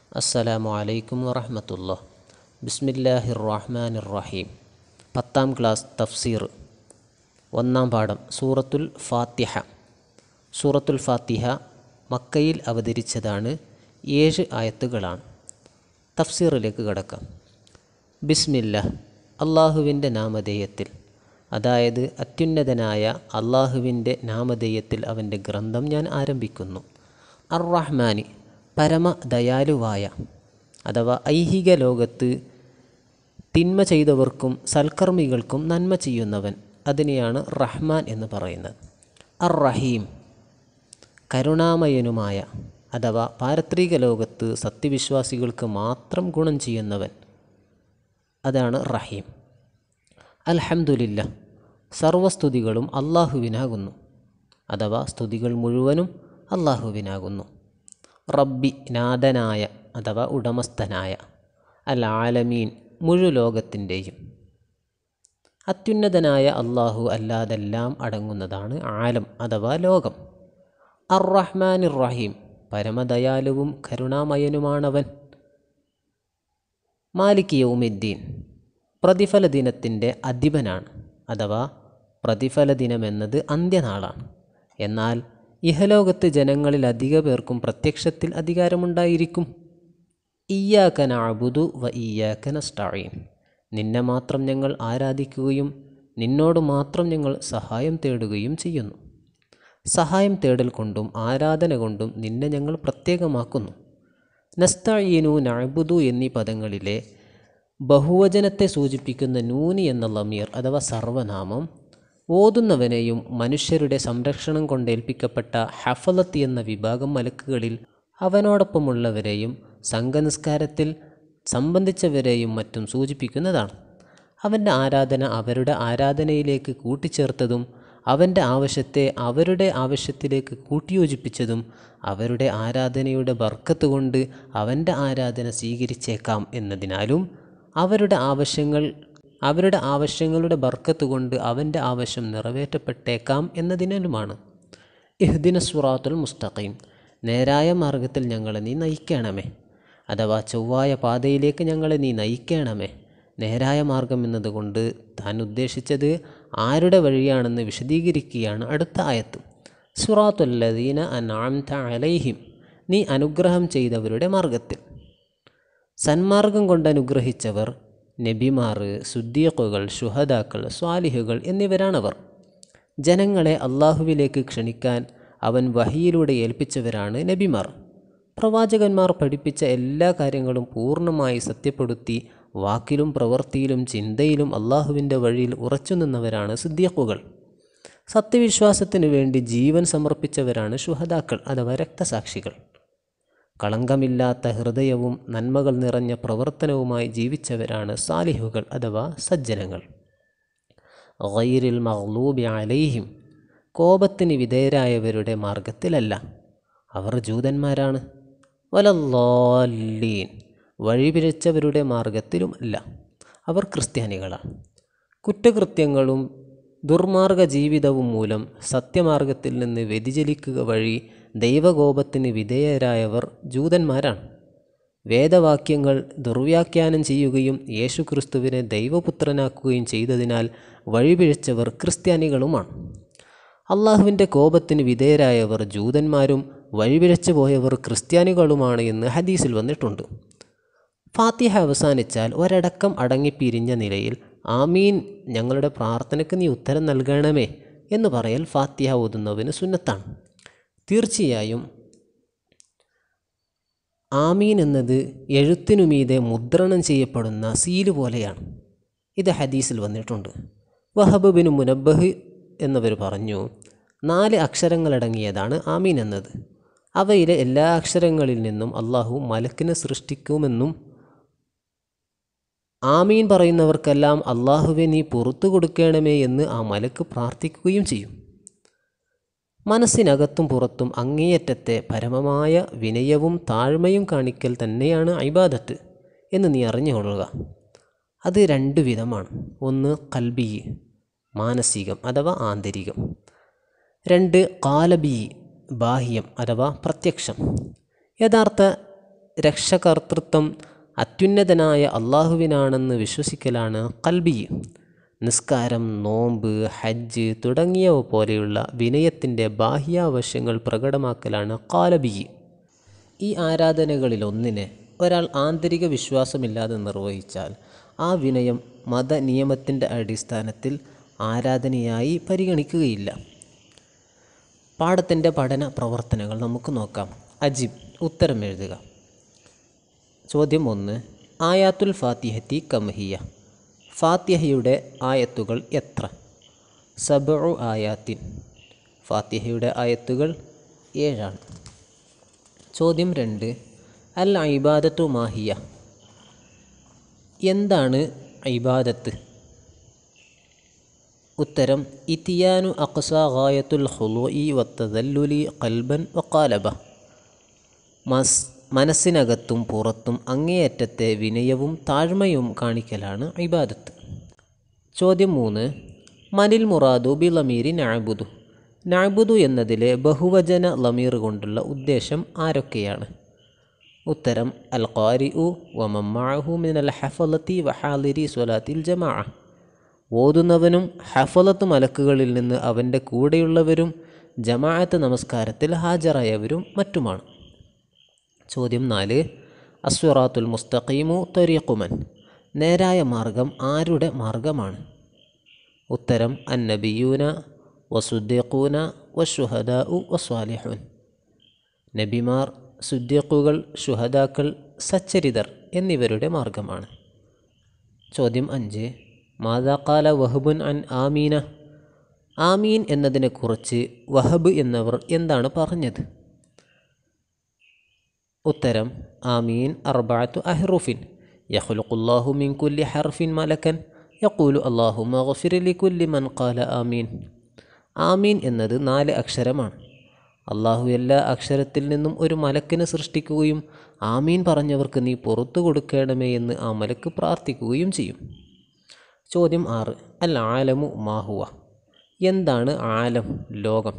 അസ്സലാമു അലൈക്കും വറഹമത്തുള്ള ബിസ്മില്ലാഹിർ റഹ്മാനിർ റഹീം പത്താം ക്ലാസ് തഫ്സീർ ഒന്നാം പാഠം സൂറത്തുൽ ഫാത്തിഹ സൂറത്തുൽ ഫാത്തിഹ മക്കയിൽ അവതരിച്ചതാണ് ഏഴ് ആയത്തുകളാണ് തഫ്സീറിലേക്ക് കടക്കാം ബിസ്മില്ല അള്ളാഹുവിൻ്റെ നാമധേയത്തിൽ അതായത് അത്യുന്നതനായ അള്ളാഹുവിൻ്റെ നാമധേയത്തിൽ അവൻ്റെ ഗ്രന്ഥം ഞാൻ ആരംഭിക്കുന്നു അർ റഹ്മാനി പരമ ദയാലുവായ അഥവാ ഐഹിക ലോകത്ത് തിന്മ ചെയ്തവർക്കും സൽക്കർമ്മികൾക്കും നന്മ ചെയ്യുന്നവൻ അതിനെയാണ് റഹ്മാൻ എന്ന് പറയുന്നത് അർ റഹീം കരുണാമയനുമായ അഥവാ പാരത്രിക ലോകത്ത് സത്യവിശ്വാസികൾക്ക് മാത്രം ഗുണം ചെയ്യുന്നവൻ അതാണ് റഹീം അൽഹംദുലില്ല സർവസ്തുതികളും അള്ളാഹുവിനാകുന്നു അഥവാ സ്തുതികൾ മുഴുവനും അള്ളാഹുവിനാകുന്നു റബ്ബി നാഥനായ അഥവാ ഉടമസ്ഥനായ അൽ ആലമീൻ മുഴുലോകത്തിൻ്റെയും അത്യുന്നതനായ അള്ളാഹു അല്ലാതെല്ലാം അടങ്ങുന്നതാണ് ആലം അഥവാ ലോകം അർ റഹ്മാനിർ റഹീം പരമദയാലുവും കരുണാമയനുമാണവൻ മാലിക് യൗമിദ്ദീൻ പ്രതിഫല ദിനത്തിൻ്റെ അധിപനാണ് അഥവാ പ്രതിഫല ദിനമെന്നത് അന്ത്യനാളാണ് എന്നാൽ ഇഹലോകത്ത് ജനങ്ങളിൽ അധിക പേർക്കും പ്രത്യക്ഷത്തിൽ അധികാരമുണ്ടായിരിക്കും ഇയ്യാക്കന അബുദു വ ഇയ്യാക്കന സ്റ്റാഴീൻ നിന്നെ മാത്രം ഞങ്ങൾ ആരാധിക്കുകയും നിന്നോട് മാത്രം ഞങ്ങൾ സഹായം തേടുകയും ചെയ്യുന്നു സഹായം തേടൽ കൊണ്ടും ആരാധന കൊണ്ടും നിന്നെ ഞങ്ങൾ പ്രത്യേകമാക്കുന്നു നസ്തഈനു നഅബുദു എന്നീ പദങ്ങളിലെ ബഹുവചനത്തെ സൂചിപ്പിക്കുന്ന നൂനി എന്ന ലമീർ അഥവാ സർവനാമം ഓതുന്നവനെയും മനുഷ്യരുടെ സംരക്ഷണം കൊണ്ടേൽപ്പിക്കപ്പെട്ട ഹഫലത്ത് എന്ന വിഭാഗം മലക്കുകളിൽ അവനോടൊപ്പമുള്ളവരെയും സംഘനിസ്കാരത്തിൽ സംബന്ധിച്ചവരെയും മറ്റും സൂചിപ്പിക്കുന്നതാണ് അവൻ്റെ ആരാധന അവരുടെ ആരാധനയിലേക്ക് കൂട്ടിച്ചേർത്തതും അവൻ്റെ ആവശ്യത്തെ അവരുടെ ആവശ്യത്തിലേക്ക് കൂട്ടിയോജിപ്പിച്ചതും അവരുടെ ആരാധനയുടെ ബർക്കത്ത് കൊണ്ട് അവൻ്റെ ആരാധന സ്വീകരിച്ചേക്കാം എന്നതിനാലും അവരുടെ ആവശ്യങ്ങൾ അവരുടെ ആവശ്യങ്ങളുടെ ബർക്കത്ത് കൊണ്ട് അവൻ്റെ ആവശ്യം നിറവേറ്റപ്പെട്ടേക്കാം എന്നതിനാലുമാണ് ഇഹ്ദിന സുറാത്തുൽ മുസ്തഖീം നേരായ മാർഗത്തിൽ ഞങ്ങളെ നീ നയിക്കണമേ അഥവാ ചൊവ്വായ പാതയിലേക്ക് ഞങ്ങളെ നീ നയിക്കണമേ നേരായ മാർഗം എന്നതുകൊണ്ട് താൻ ഉദ്ദേശിച്ചത് ആരുടെ വഴിയാണെന്ന് വിശദീകരിക്കുകയാണ് അടുത്ത ആയത്ത് സുറാത്തുല്ലദീന അനാംത അലൈഹിം നീ അനുഗ്രഹം ചെയ്തവരുടെ മാർഗത്തിൽ സന്മാർഗം കൊണ്ട് അനുഗ്രഹിച്ചവർ നബിമാർ സുദ്ദീഖുകൾ ഷുഹദാക്കൾ സ്വാലിഹുകൾ എന്നിവരാണവർ ജനങ്ങളെ അള്ളാഹുവിലേക്ക് ക്ഷണിക്കാൻ അവൻ വഹിയിലൂടെ ഏൽപ്പിച്ചവരാണ് നബിമാർ പ്രവാചകന്മാർ പഠിപ്പിച്ച എല്ലാ കാര്യങ്ങളും പൂർണ്ണമായി സത്യപ്പെടുത്തി വാക്കിലും പ്രവൃത്തിയിലും ചിന്തയിലും അള്ളാഹുവിൻ്റെ വഴിയിൽ ഉറച്ചു നിന്നവരാണ് സിദ്ദീഖുകൾ സത്യവിശ്വാസത്തിനു വേണ്ടി ജീവൻ സമർപ്പിച്ചവരാണ് ഷുഹദാക്കൾ അഥവാ രക്തസാക്ഷികൾ കളങ്കമില്ലാത്ത ഹൃദയവും നന്മകൾ നിറഞ്ഞ പ്രവർത്തനവുമായി ജീവിച്ചവരാണ് സാലിഹുകൾ അഥവാ സജ്ജനങ്ങൾ ഗൈരിൽ മഹ്ലൂബി അലൈഹിം കോപത്തിന് വിധേയരായവരുടെ മാർഗത്തിലല്ല അവർ ജൂതന്മാരാണ് വലല്ലോല്ലീൻ വഴിപിഴച്ചവരുടെ മാർഗത്തിലുമല്ല അവർ ക്രിസ്ത്യാനികളാണ് കുറ്റകൃത്യങ്ങളും ദുർമാർഗ ജീവിതവും മൂലം സത്യമാർഗത്തിൽ നിന്ന് വ്യതിചലിക്കുക വഴി ദൈവകോപത്തിന് വിധേയരായവർ ജൂതന്മാരാണ് വേദവാക്യങ്ങൾ ദുർവ്യാഖ്യാനം ചെയ്യുകയും യേശുക്രിസ്തുവിനെ ദൈവപുത്രനാക്കുകയും ചെയ്തതിനാൽ വഴിപിഴച്ചവർ ക്രിസ്ത്യാനികളുമാണ് അള്ളാഹുവിൻ്റെ കോപത്തിന് വിധേയരായവർ ജൂതന്മാരും വഴിപിഴച്ചു പോയവർ ക്രിസ്ത്യാനികളുമാണ് എന്ന് ഹദീസിൽ വന്നിട്ടുണ്ട് ഫാത്തിഹ അവസാനിച്ചാൽ ഒരടക്കം അടങ്ങിപ്പിരിഞ്ഞ നിലയിൽ ആമീൻ ഞങ്ങളുടെ പ്രാർത്ഥനയ്ക്ക് നീ ഉത്തരം നൽകണമേ എന്ന് പറയൽ ഫാത്തിഹ ഓതുന്നവന് സുന്നത്താണ് തീർച്ചയായും ആമീൻ എന്നത് എഴുത്തിനുമീതെ മുദ്രണം ചെയ്യപ്പെടുന്ന സീല് പോലെയാണ് ഇത് ഹദീസിൽ വന്നിട്ടുണ്ട് വഹബ് ബിൻ മുനബഹ് എന്നവർ പറഞ്ഞു നാല് അക്ഷരങ്ങളടങ്ങിയതാണ് ആമീൻ എന്നത് അവയിലെ എല്ലാ അക്ഷരങ്ങളിൽ നിന്നും അള്ളാഹു മലക്കിനെ സൃഷ്ടിക്കുമെന്നും ആമീൻ പറയുന്നവർക്കെല്ലാം അള്ളാഹുവെ നീ പുറത്തു കൊടുക്കണമേ എന്ന് ആ മലക്ക് പ്രാർത്ഥിക്കുകയും ചെയ്യും മനസ്സിനകത്തും പുറത്തും അങ്ങേയറ്റത്തെ പരമമായ വിനയവും താഴ്മയും കാണിക്കൽ തന്നെയാണ് ഐബാദത്ത് എന്ന് നീ അറിഞ്ഞുകൊള്ളുക അത് രണ്ട് വിധമാണ് ഒന്ന് കൽബി മാനസികം അഥവാ ആന്തരികം രണ്ട് കാലബി ബാഹ്യം അഥവാ പ്രത്യക്ഷം യഥാർത്ഥ രക്ഷകർത്തൃത്വം അത്യുന്നതനായ അള്ളാഹുവിനാണെന്ന് വിശ്വസിക്കലാണ് കൽബി നിസ്കാരം നോമ്പ് ഹജ്ജ് തുടങ്ങിയവ പോലെയുള്ള വിനയത്തിൻ്റെ ബാഹ്യാവശ്യങ്ങൾ പ്രകടമാക്കലാണ് കാലബി ഈ ആരാധനകളിലൊന്നിനെ ഒരാൾ ആന്തരിക വിശ്വാസമില്ലാതെ നിർവഹിച്ചാൽ ആ വിനയം മത നിയമത്തിൻ്റെ അടിസ്ഥാനത്തിൽ ആരാധനയായി പരിഗണിക്കുകയില്ല പാഠത്തിൻ്റെ പഠന പ്രവർത്തനങ്ങൾ നമുക്ക് നോക്കാം അജിബ് ഉത്തരം എഴുതുക ചോദ്യം ഒന്ന് ആയാത്തുൽ ഫാത്തിഹത്തി കമഹിയ ഫാത്തിഹയുടെ ആയത്തുകൾ എത്ര സബു ആയാത്തിൻ ഫാത്തിഹയുടെ ആയത്തുകൾ ഏഴാണ് ചോദ്യം രണ്ട് അൽ ഇബാദത്തു മാഹിയ എന്താണ് ഇബാദത്ത് ഉത്തരം ഇത്തിയാനു അക്സ ഗായത്തുൽ ഹുലൂഇ വത്തദല്ലുലി കൽബൻ വക്കാലബ മസ് മനസ്സിനകത്തും പുറത്തും അങ്ങേയറ്റത്തെ വിനയവും താഴ്മയും കാണിക്കലാണ് ഇബാദത്ത് ചോദ്യം മൂന്ന് മനിൽ മുറാദു ബി ലമീരി നാബുദു നാബുദു എന്നതിലെ ബഹുവചന ലമീർ കൊണ്ടുള്ള ഉദ്ദേശം ആരൊക്കെയാണ് ഉത്തരം അൽ ഖാരി ഉ വമമ്മാഹു മിനൽ ഹഫലത്തി വഹാലിരി സ്വലാത്തിൽ ജമാ ഓതുന്നവനും ഹഫലത്ത് മലക്കുകളിൽ നിന്ന് അവൻ്റെ കൂടെയുള്ളവരും ജമാഅത്ത് നമസ്കാരത്തിൽ ഹാജരായവരും മറ്റുമാണ് ചോദ്യം നാല് അസ്വറാത്തുൽ മുസ്തഖീമു ത്വരീഖുമൻ നേരായ മാർഗം ആരുടെ മാർഗമാണ് ഉത്തരം അന്നബിയൂന വസുദ്ദീഖൂന വഷുഹദാ ഉ വസ്വാലിഹുൻ നബിമാർ സുദ്ദീഖുകൾ ഷുഹദാക്കൾ സച്ചരിതർ എന്നിവരുടെ മാർഗമാണ് ചോദ്യം അഞ്ച് മാതാക്കാല വഹബുൻ അൻ ആമീന ആമീൻ എന്നതിനെക്കുറിച്ച് വഹബ് എന്നവർ എന്താണ് പറഞ്ഞത് ഉത്തരം ആമീൻ അർബാത്തു അഹ്റുഫിൻ യഖ്ലുഖുല്ലാഹു മിൻ കുല്ലി ഹർഫിൻ മലക്കൻ യഖൂലു അല്ലാഹു മഗ്ഫിർ കുല്ലി മൻ ഖാല ആമീൻ ആമീൻ എന്നത് നാല് അക്ഷരമാണ് അള്ളാഹു എല്ലാ അക്ഷരത്തിൽ നിന്നും ഒരു മലക്കിനെ സൃഷ്ടിക്കുകയും ആമീൻ പറഞ്ഞവർക്ക് നീ പുറത്തു കൊടുക്കണമേ എന്ന് ആ മലക്ക് പ്രാർത്ഥിക്കുകയും ചെയ്യും ചോദ്യം ആറ് അൽ ആലമു മാഹുവ എന്താണ് ആലം ലോകം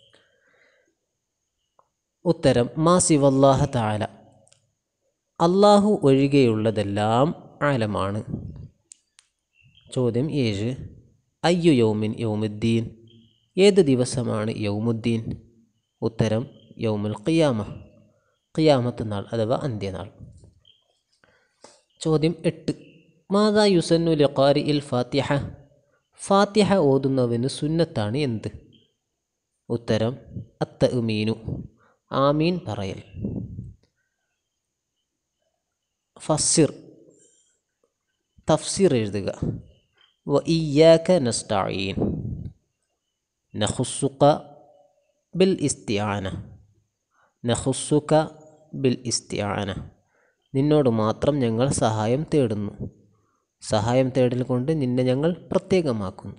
ഉത്തരം മാ സിവല്ലാഹ താല അള്ളാഹു ഒഴികെയുള്ളതെല്ലാം ആലമാണ് ചോദ്യം ഏഴ് അയ്യു യൗമിൻ യൗമുദ്ദീൻ ഏത് ദിവസമാണ് യൗമുദ്ദീൻ ഉത്തരം യൗമുൽ ഖിയാമ ഖിയാമത്ത് നാൾ അഥവാ അന്ത്യനാൾ ചോദ്യം എട്ട് മാതാ യുസന്നു ലഖാരി ഇൽ ഫാത്തിഹ ഫാത്തിഹ ഓതുന്നവന് സുന്നത്താണ് എന്ത് ഉത്തരം അത്ത ഉമീനു ആമീൻ പറയൽ ഫസ്സിർ തഫ്സിർ എഴുതുക വ ഇയ്യാക നസ്തഈൻ നഖുസുക ബിൽ ഇസ്തിആന നഖുസുക ബിൽ ഇസ്തിആന നിന്നോട് മാത്രം ഞങ്ങൾ സഹായം തേടുന്നു സഹായം തേടൽ കൊണ്ട് നിന്നെ ഞങ്ങൾ പ്രത്യേകമാക്കുന്നു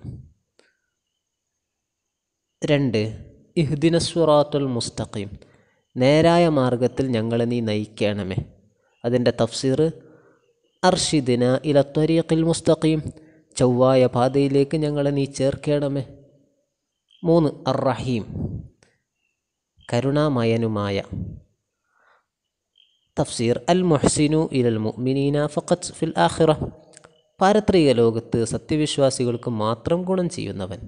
രണ്ട് ഇഹ്ദിന സുറാത്തുൽ മുസ്തഖീം നേരായ മാർഗത്തിൽ ഞങ്ങളെ നീ നയിക്കണമേ അതിൻ്റെ തഫ്സീർ അർഷിദിന ഇല ത്വരീഖിൽ മുസ്തഖീം ചൊവ്വായ പാതയിലേക്ക് ഞങ്ങളെ നീ ചേർക്കണമേ മൂന്ന് അർ റഹീം കരുണാമയനുമായ തഫ്സീർ അൽ മുഹ്സിനു ഇലൽ മുഅ്മിനീന ഫഖത്ത് ഫിൽ ആഖിറ പാരത്രിക ലോകത്ത് സത്യവിശ്വാസികൾക്ക് മാത്രം ഗുണം ചെയ്യുന്നവൻ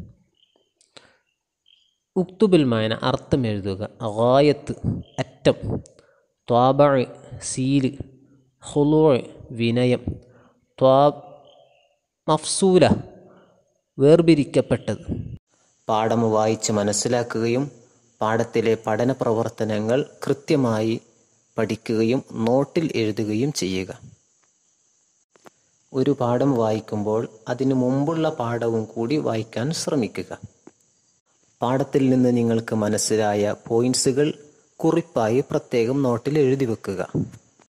ഉക്തുബിൽ മായന അർത്ഥം എഴുതുക ഗായത്ത് അറ്റം ത്വാബ സീല് ഹുലോ വിനയം ത്വാ മഫ്സൂല വേർപിരിക്കപ്പെട്ടത് പാഠം വായിച്ച് മനസ്സിലാക്കുകയും പാഠത്തിലെ പഠന പ്രവർത്തനങ്ങൾ കൃത്യമായി പഠിക്കുകയും നോട്ടിൽ എഴുതുകയും ചെയ്യുക ഒരു പാഠം വായിക്കുമ്പോൾ അതിനു മുമ്പുള്ള പാഠവും കൂടി വായിക്കാൻ ശ്രമിക്കുക പാഠത്തിൽ നിന്ന് നിങ്ങൾക്ക് മനസ്സിലായ പോയിന്റ്സുകൾ കുറിപ്പായി പ്രത്യേകം നോട്ടിൽ എഴുതി വെക്കുക